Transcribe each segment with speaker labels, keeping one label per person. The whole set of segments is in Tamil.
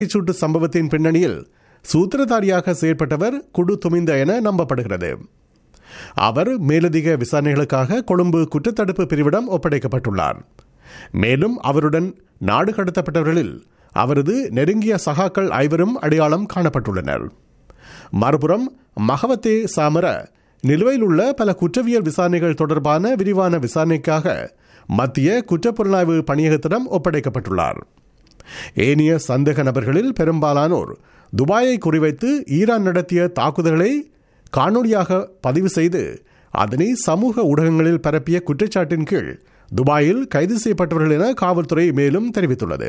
Speaker 1: சூட்டு சம்பவத்தின் பின்னணியில் சூத்திரதாரியாக செயற்பட்டவர் குடு துமிந்த என நம்பப்படுகிறது அவர் மேலதிக விசாரணைகளுக்காக கொழும்பு குற்றத்தடுப்பு பிரிவிடம் ஒப்படைக்கப்பட்டுள்ளார் மேலும் அவருடன் நாடு கடத்தப்பட்டவர்களில் அவரது நெருங்கிய சகாக்கள் ஐவரும் அடையாளம் காணப்பட்டுள்ளனர் மறுபுறம் மகவத்தே சாமர நிலுவையில் உள்ள பல குற்றவியல் விசாரணைகள் தொடர்பான விரிவான விசாரணைக்காக மத்திய குற்றப்புலனாய்வு பணியகத்திடம் ஒப்படைக்கப்பட்டுள்ளார் ஏனைய சந்தேக நபர்களில் பெரும்பாலானோர் துபாயை குறிவைத்து ஈரான் நடத்திய தாக்குதல்களை காணொலியாக பதிவு செய்து அதனை சமூக ஊடகங்களில் பரப்பிய குற்றச்சாட்டின் கீழ் துபாயில் கைது செய்யப்பட்டவர்கள் என காவல்துறை மேலும் தெரிவித்துள்ளது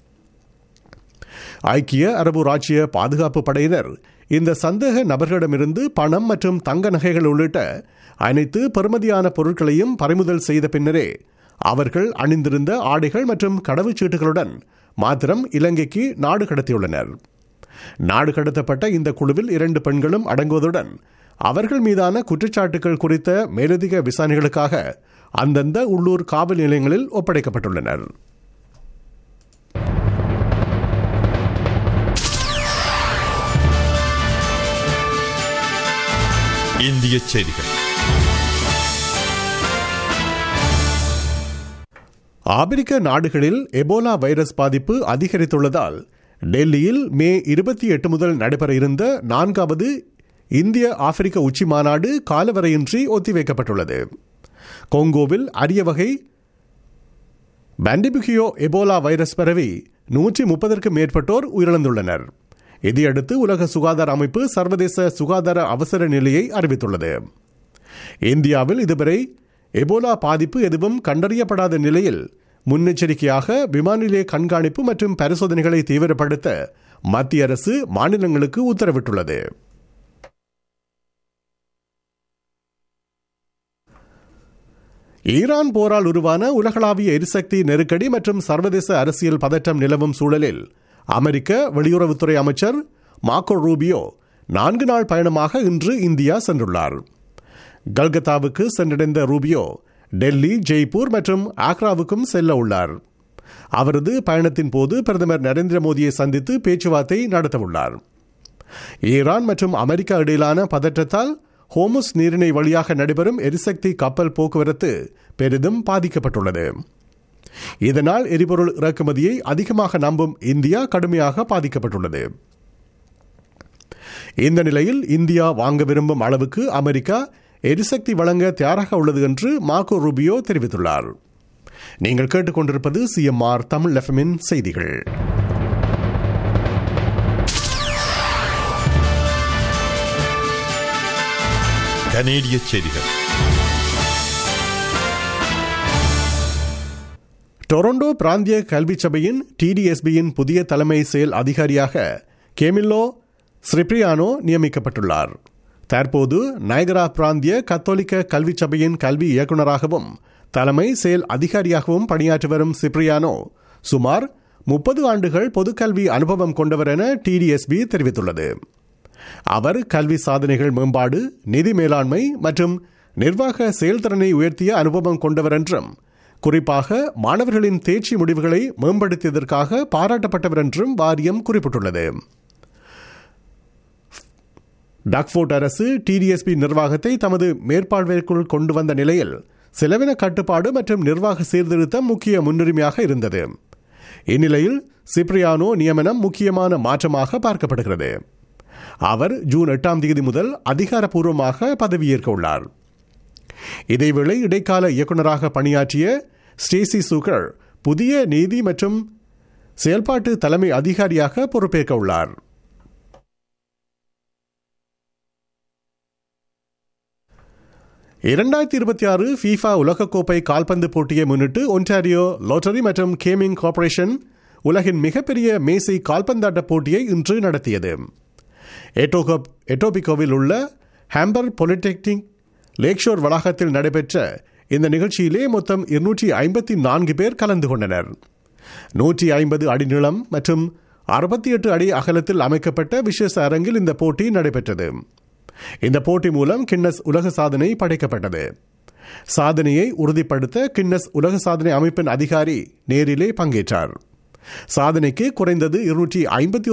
Speaker 1: ஐக்கிய அரபு ராச்சிய பாதுகாப்பு படையினர் இந்த சந்தேக நபர்களிடமிருந்து பணம் மற்றும் தங்க நகைகள் உள்ளிட்ட அனைத்து பெறுமதியான பொருட்களையும் பறிமுதல் செய்த பின்னரே அவர்கள் அணிந்திருந்த ஆடைகள் மற்றும் கடவுச்சீட்டுகளுடன் மாத்திரம் இலங்கைக்கு நாடு கடத்தியுள்ளனர் நாடு கடத்தப்பட்ட இந்த குழுவில் இரண்டு பெண்களும் அடங்குவதுடன் அவர்கள் மீதான குற்றச்சாட்டுகள் குறித்த மேலதிக விசாரணைகளுக்காக அந்தந்த உள்ளூர் காவல் நிலையங்களில் ஒப்படைக்கப்பட்டுள்ளனர்
Speaker 2: இந்திய செய்திகள்
Speaker 1: ஆப்பிரிக்க நாடுகளில் எபோலா வைரஸ் பாதிப்பு அதிகரித்துள்ளதால் டெல்லியில் மே இருபத்தி எட்டு முதல் நடைபெற இருந்த நான்காவது இந்திய ஆப்பிரிக்க உச்சி மாநாடு காலவரையின்றி ஒத்திவைக்கப்பட்டுள்ளது கொங்கோவில் அரிய வகை பேண்டிபிகியோ எபோலா வைரஸ் பரவி நூற்றி முப்பதற்கும் மேற்பட்டோர் உயிரிழந்துள்ளனர் இதையடுத்து உலக சுகாதார அமைப்பு சர்வதேச சுகாதார அவசர நிலையை அறிவித்துள்ளது இந்தியாவில் இதுவரை எபோலா பாதிப்பு எதுவும் கண்டறியப்படாத நிலையில் முன்னெச்சரிக்கையாக விமான நிலைய கண்காணிப்பு மற்றும் பரிசோதனைகளை தீவிரப்படுத்த மத்திய அரசு மாநிலங்களுக்கு உத்தரவிட்டுள்ளது ஈரான் போரால் உருவான உலகளாவிய எரிசக்தி நெருக்கடி மற்றும் சர்வதேச அரசியல் பதற்றம் நிலவும் சூழலில் அமெரிக்க வெளியுறவுத்துறை அமைச்சர் மார்க்கோ ரூபியோ நான்கு நாள் பயணமாக இன்று இந்தியா சென்றுள்ளார் கல்கத்தாவுக்கு சென்றடைந்த ரூபியோ டெல்லி ஜெய்ப்பூர் மற்றும் ஆக்ராவுக்கும் செல்ல உள்ளார் அவரது பயணத்தின் போது பிரதமர் நரேந்திர மோடியை சந்தித்து பேச்சுவார்த்தை நடத்தவுள்ளார் ஈரான் மற்றும் அமெரிக்கா இடையிலான பதற்றத்தால் ஹோமுஸ் நீரிணை வழியாக நடைபெறும் எரிசக்தி கப்பல் போக்குவரத்து பெரிதும் பாதிக்கப்பட்டுள்ளது இதனால் எரிபொருள் இறக்குமதியை அதிகமாக நம்பும் இந்தியா கடுமையாக பாதிக்கப்பட்டுள்ளது இந்த நிலையில் இந்தியா வாங்க விரும்பும் அளவுக்கு அமெரிக்கா எரிசக்தி வழங்க தயாராக உள்ளது என்று மார்க்கோ ரூபியோ தெரிவித்துள்ளார் நீங்கள் கேட்டுக்கொண்டிருப்பது சிஎம்ஆர் தமிழ் எஃப்எம்மின் செய்திகள்
Speaker 2: கனேடிய செய்திகள்
Speaker 1: டொரண்டோ பிராந்திய கல்வி சபையின் டிடிஎஸ்பியின் புதிய தலைமை செயல் அதிகாரியாக கேமில்லோ ஸ்ரிப்ரியானோ நியமிக்கப்பட்டுள்ளார் தற்போது நயகரா பிராந்திய கத்தோலிக்க கல்வி சபையின் கல்வி இயக்குநராகவும் தலைமை செயல் அதிகாரியாகவும் பணியாற்றி வரும் சிப்ரியானோ சுமார் முப்பது ஆண்டுகள் பொதுக்கல்வி அனுபவம் கொண்டவர் என டிடிஎஸ்பி தெரிவித்துள்ளது அவர் கல்வி சாதனைகள் மேம்பாடு நிதி மேலாண்மை மற்றும் நிர்வாக செயல்திறனை உயர்த்திய அனுபவம் கொண்டவர் என்றும் குறிப்பாக மாணவர்களின் தேர்ச்சி முடிவுகளை மேம்படுத்தியதற்காக பாராட்டப்பட்டவர் என்றும் வாரியம் குறிப்பிட்டுள்ளது டக்ஃபோர்ட் அரசு டிடிஎஸ்பி நிர்வாகத்தை தமது மேற்பார்வைக்குள் கொண்டு வந்த நிலையில் செலவின கட்டுப்பாடு மற்றும் நிர்வாக சீர்திருத்தம் முக்கிய முன்னுரிமையாக இருந்தது இந்நிலையில் சிப்ரியானோ நியமனம் முக்கியமான மாற்றமாக பார்க்கப்படுகிறது அவர் ஜூன் எட்டாம் தேதி முதல் அதிகாரப்பூர்வமாக பதவியேற்க உள்ளார் இதேவேளை இடைக்கால இயக்குநராக பணியாற்றிய ஸ்டேசி சூக்கர் புதிய நீதி மற்றும் செயல்பாட்டு தலைமை அதிகாரியாக பொறுப்பேற்க உள்ளார் இரண்டாயிரத்தி இருபத்தி ஆறு ஃபீஃபா உலகக்கோப்பை கால்பந்து போட்டியை முன்னிட்டு ஒன்டாரியோ லாட்டரி மற்றும் கேமிங் கார்ப்பரேஷன் உலகின் மிகப்பெரிய மேசை கால்பந்தாட்ட போட்டியை இன்று நடத்தியது எட்டோகப் எட்டோபிகோவில் உள்ள ஹாம்பர் பொலிடெக்னிக் லேக்ஷோர் வளாகத்தில் நடைபெற்ற இந்த நிகழ்ச்சியிலே மொத்தம் இருநூற்றி ஐம்பத்தி நான்கு பேர் கலந்து கொண்டனர் நூற்றி ஐம்பது அடி நீளம் மற்றும் அறுபத்தி எட்டு அடி அகலத்தில் அமைக்கப்பட்ட விசேஷ அரங்கில் இந்த போட்டி நடைபெற்றது இந்த போட்டி மூலம் கின்னஸ் உலக சாதனை படைக்கப்பட்டது சாதனையை உறுதிப்படுத்த கின்னஸ் உலக சாதனை அமைப்பின் அதிகாரி நேரிலே பங்கேற்றார் சாதனைக்கு குறைந்தது இருநூற்றி ஐம்பத்தி